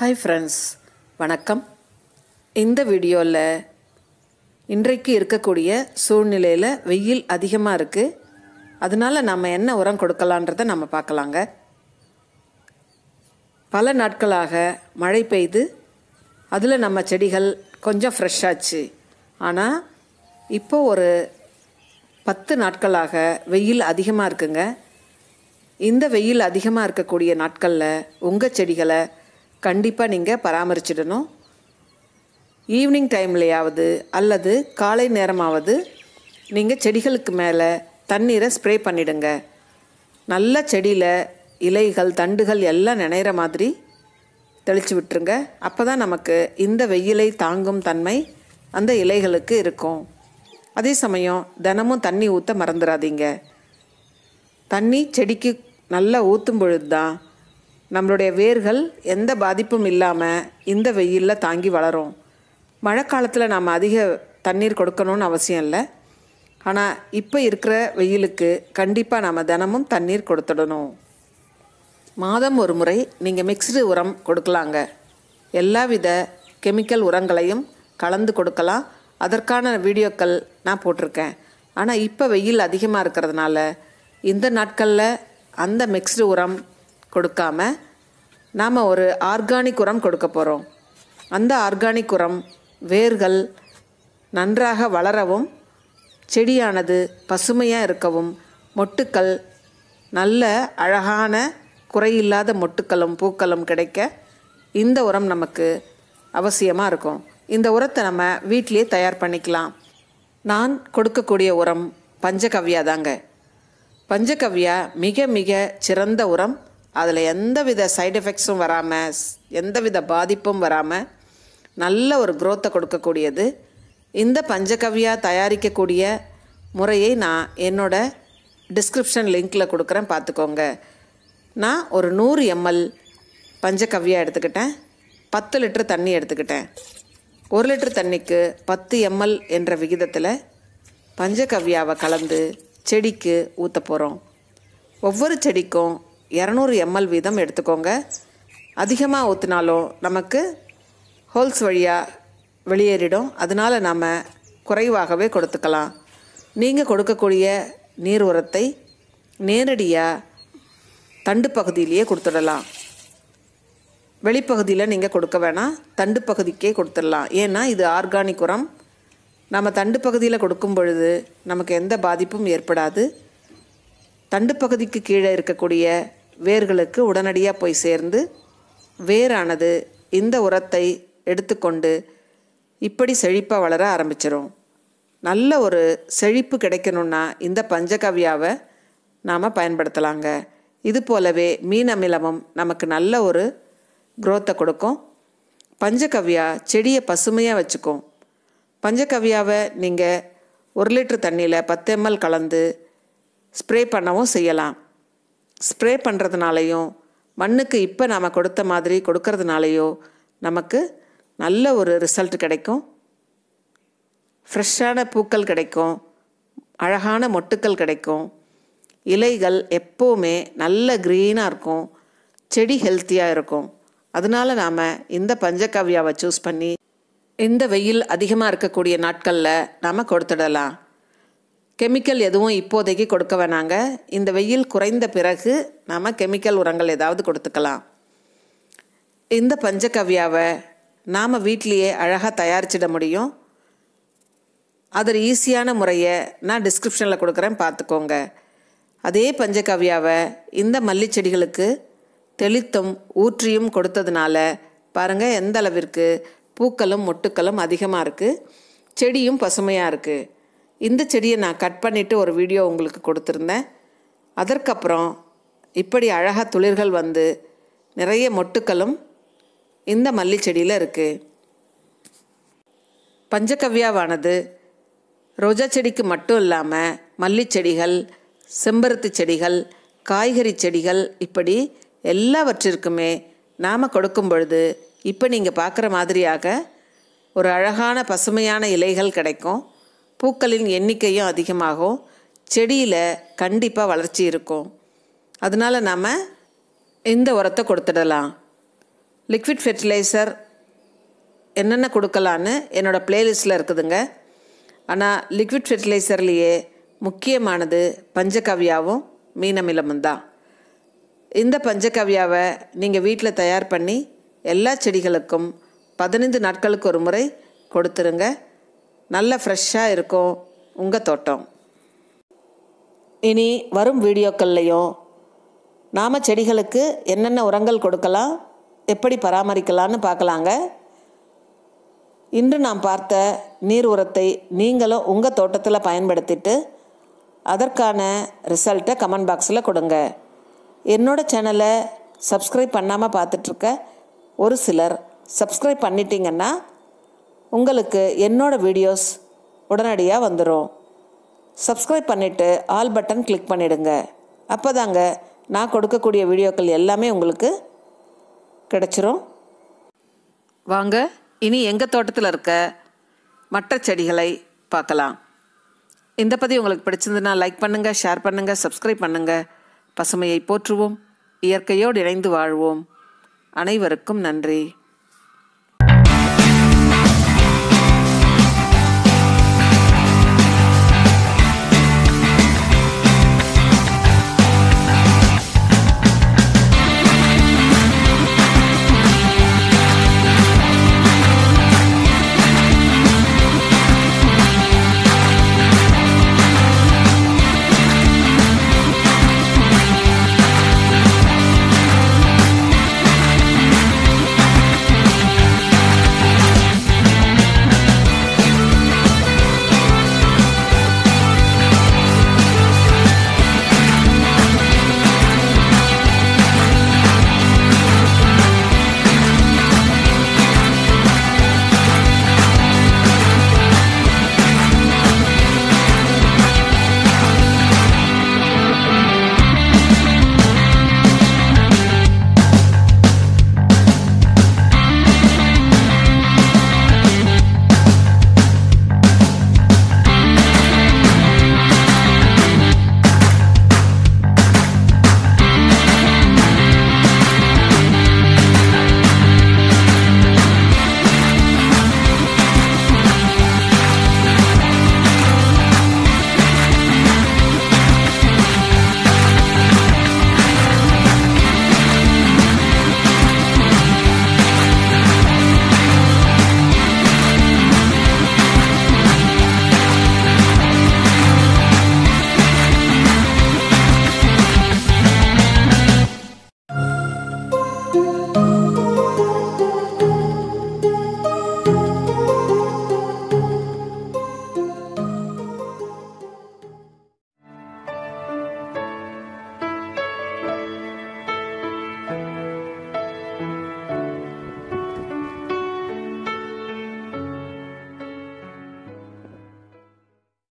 hi friends வணக்கம் இந்த வீடியோவில் இன்றைக்கு இருக்கக்கூடிய சூழ்நிலையில் வெயில் அதிகமாக இருக்குது அதனால் நம்ம என்ன உரம் கொடுக்கலான்றதை நம்ம பார்க்கலாங்க பல நாட்களாக மழை பெய்து அதில் நம்ம செடிகள் கொஞ்சம் ஃப்ரெஷ் ஆச்சு ஆனால் இப்போ ஒரு பத்து நாட்களாக வெயில் அதிகமாக இருக்குங்க இந்த வெயில் அதிகமாக இருக்கக்கூடிய நாட்களில் உங்கள் செடிகளை கண்டிப்பாக நீங்கள் பராமரிச்சிடணும் ஈவினிங் டைம்லையாவது அல்லது காலை நேரமாவது நீங்கள் செடிகளுக்கு மேலே தண்ணீரை ஸ்ப்ரே பண்ணிடுங்க நல்ல செடியில் இலைகள் தண்டுகள் எல்லாம் நினைகிற மாதிரி தெளித்து விட்டுருங்க அப்போ தான் நமக்கு இந்த வெயிலை தாங்கும் தன்மை அந்த இலைகளுக்கு இருக்கும் அதே சமயம் தினமும் தண்ணி ஊற்ற மறந்துடாதீங்க தண்ணி செடிக்கு நல்லா ஊற்றும் பொழுது தான் நம்மளுடைய வேர்கள் எந்த பாதிப்பும் இல்லாமல் இந்த வெயிலில் தாங்கி வளரும் மழை காலத்தில் நாம் அதிக தண்ணீர் கொடுக்கணும்னு அவசியம் இல்லை ஆனால் இப்போ இருக்கிற வெயிலுக்கு கண்டிப்பாக நாம் தினமும் தண்ணீர் கொடுத்துடணும் மாதம் ஒரு முறை நீங்கள் மிக்ஸ்டு உரம் கொடுக்கலாங்க எல்லா வித கெமிக்கல் உரங்களையும் கலந்து கொடுக்கலாம் அதற்கான வீடியோக்கள் நான் போட்டிருக்கேன் ஆனால் இப்போ வெயில் அதிகமாக இருக்கிறதுனால இந்த நாட்களில் அந்த மிக்ஸ்டு உரம் கொடுக்காம நாம் ஒரு ஆர்கானிக் உரம் கொடுக்க போகிறோம் அந்த ஆர்கானிக் உரம் வேர்கள் நன்றாக வளரவும் செடியானது பசுமையாக இருக்கவும் மொட்டுக்கள் நல்ல அழகான குறையில்லாத மொட்டுக்களும் பூக்களும் கிடைக்க இந்த உரம் நமக்கு அவசியமாக இருக்கும் இந்த உரத்தை நம்ம வீட்டிலேயே தயார் பண்ணிக்கலாம் நான் கொடுக்கக்கூடிய உரம் பஞ்சகவ்யா தாங்க பஞ்சகவ்யா மிக மிக சிறந்த உரம் அதில் எந்தவித சைடு எஃபெக்ட்ஸும் வராமல் எந்தவித பாதிப்பும் வராமல் நல்ல ஒரு குரோத்தை கொடுக்கக்கூடியது இந்த பஞ்சகவ்யா தயாரிக்கக்கூடிய முறையை நான் என்னோட டிஸ்கிரிப்ஷன் லிங்க்கில் கொடுக்குறேன் பார்த்துக்கோங்க நான் ஒரு நூறு எம்எல் பஞ்சகவ்யா எடுத்துக்கிட்டேன் பத்து லிட்டர் தண்ணி எடுத்துக்கிட்டேன் ஒரு லிட்டர் தண்ணிக்கு பத்து எம்எல் என்ற விகிதத்தில் பஞ்சகவ்யாவை கலந்து செடிக்கு ஊற்ற போகிறோம் ஒவ்வொரு செடிக்கும் இரநூறு எம்எல் வீதம் எடுத்துக்கோங்க அதிகமாக ஊற்றினாலும் நமக்கு ஹோல்ஸ் வழியாக வெளியேறிடும் அதனால் நாம் குறைவாகவே கொடுத்துக்கலாம் நீங்கள் கொடுக்கக்கூடிய நீர் உரத்தை நேரடியாக தண்டு பகுதியிலேயே கொடுத்துடலாம் வெளிப்பகுதியில் நீங்கள் கொடுக்க வேணாம் தண்டு பகுதிக்கே கொடுத்துடலாம் ஏன்னா இது ஆர்கானிக் உரம் நம்ம தண்டு பகுதியில் கொடுக்கும் பொழுது நமக்கு எந்த பாதிப்பும் ஏற்படாது தண்டு பகுதிக்கு கீழே இருக்கக்கூடிய வேர்களுக்கு உடனடியாக போய் சேர்ந்து வேரானது இந்த உரத்தை எடுத்துக்கொண்டு இப்படி செழிப்பாக வளர ஆரம்பிச்சிடும் நல்ல ஒரு செழிப்பு கிடைக்கணுன்னா இந்த பஞ்சகவ்யாவை நாம் பயன்படுத்தலாங்க இது போலவே மீன் அமிலமும் நமக்கு நல்ல ஒரு குரோத்தை கொடுக்கும் பஞ்சகவ்யா செடியை பசுமையாக வச்சுக்கும் பஞ்சகவ்யாவை நீங்கள் ஒரு லிட்டர் தண்ணியில் பத்து எம்எல் கலந்து ஸ்ப்ரே பண்ணவும் செய்யலாம் ஸ்ப்ரே பண்ணுறதுனாலையும் மண்ணுக்கு இப்போ நாம் கொடுத்த மாதிரி கொடுக்கறதுனாலையோ நமக்கு நல்ல ஒரு ரிசல்ட் கிடைக்கும் ஃப்ரெஷ்ஷான பூக்கள் கிடைக்கும் அழகான மொட்டுக்கள் கிடைக்கும் இலைகள் எப்போவுமே நல்ல க்ரீனாக இருக்கும் செடி ஹெல்த்தியாக இருக்கும் அதனால நாம் இந்த பஞ்சகவ்யாவை சூஸ் பண்ணி இந்த வெயில் அதிகமாக இருக்கக்கூடிய நாட்களில் நாம் கொடுத்துடலாம் கெமிக்கல் எதுவும் இப்போதைக்கு கொடுக்க வேணாங்க இந்த வெயில் குறைந்த பிறகு நாம் கெமிக்கல் உரங்கள் ஏதாவது கொடுத்துக்கலாம் இந்த பஞ்சகவ்யாவை நாம் வீட்லேயே அழகாக தயாரிச்சிட முடியும் அது ஈஸியான முறையை நான் டிஸ்கிரிப்ஷனில் கொடுக்குறேன் பார்த்துக்கோங்க அதே பஞ்சகவ்யாவை இந்த மல்லி செடிகளுக்கு தெளித்தும் ஊற்றியும் கொடுத்ததுனால பாருங்கள் எந்த அளவிற்கு பூக்களும் மொட்டுக்களும் அதிகமாக இருக்குது செடியும் பசுமையாக இருக்குது இந்த செடியை நான் கட் பண்ணிவிட்டு ஒரு வீடியோ உங்களுக்கு கொடுத்துருந்தேன் அதற்கப்புறம் இப்படி அழகாக துளிர்கள் வந்து நிறைய மொட்டுக்களும் இந்த மல்லி செடியில் இருக்குது பஞ்சகவ்யாவானது ரோஜா செடிக்கு மட்டும் இல்லாமல் மல்லி செடிகள் செம்பருத்தி செடிகள் காய்கறி செடிகள் இப்படி எல்லாவற்றிற்குமே நாம் கொடுக்கும் பொழுது இப்போ நீங்கள் பார்க்குற மாதிரியாக ஒரு அழகான பசுமையான இலைகள் கிடைக்கும் பூக்களின் எண்ணிக்கையும் அதிகமாகும் செடியில் கண்டிப்பாக வளர்ச்சி இருக்கும் அதனால் நாம் இந்த உரத்தை கொடுத்துடலாம் லிக்விட் ஃபெர்டிலைசர் என்னென்ன கொடுக்கலான்னு என்னோடய ப்ளேலிஸ்ட்டில் இருக்குதுங்க ஆனால் லிக்விட் ஃபெர்டிலைசர்லேயே முக்கியமானது பஞ்சகவ்யாவும் மீனமிலமும் தான் இந்த பஞ்சகவ்யாவை நீங்கள் வீட்டில் தயார் பண்ணி எல்லா செடிகளுக்கும் பதினைந்து நாட்களுக்கு ஒரு முறை கொடுத்துருங்க நல்ல ஃப்ரெஷ்ஷாக இருக்கும் உங்கள் தோட்டம் இனி வரும் வீடியோக்கள்லையும் நாம் செடிகளுக்கு என்னென்ன உரங்கள் கொடுக்கலாம் எப்படி பராமரிக்கலான்னு பார்க்கலாங்க இன்று நாம் பார்த்த நீர் உரத்தை நீங்களும் உங்கள் தோட்டத்தில் பயன்படுத்திட்டு அதற்கான ரிசல்ட்டை கமெண்ட் பாக்ஸில் கொடுங்க என்னோடய சேனலை சப்ஸ்கிரைப் பண்ணாமல் பார்த்துட்ருக்க ஒரு சிலர் சப்ஸ்கிரைப் பண்ணிட்டீங்கன்னா உங்களுக்கு என்னோடய வீடியோஸ் உடனடியாக வந்துடும் சப்ஸ்கிரைப் பண்ணிவிட்டு ஆல் பட்டன் கிளிக் பண்ணிவிடுங்க அப்போ தாங்க நான் கொடுக்கக்கூடிய வீடியோக்கள் எல்லாமே உங்களுக்கு கிடச்சிரும் வாங்க இனி எங்கள் தோட்டத்தில் இருக்க மற்ற செடிகளை பார்க்கலாம் இந்த பதிவு உங்களுக்கு பிடிச்சிருந்துன்னா லைக் பண்ணுங்கள் ஷேர் பண்ணுங்கள் சப்ஸ்கிரைப் பண்ணுங்கள் பசுமையை போற்றுவோம் இயற்கையோடு இணைந்து வாழ்வோம் அனைவருக்கும் நன்றி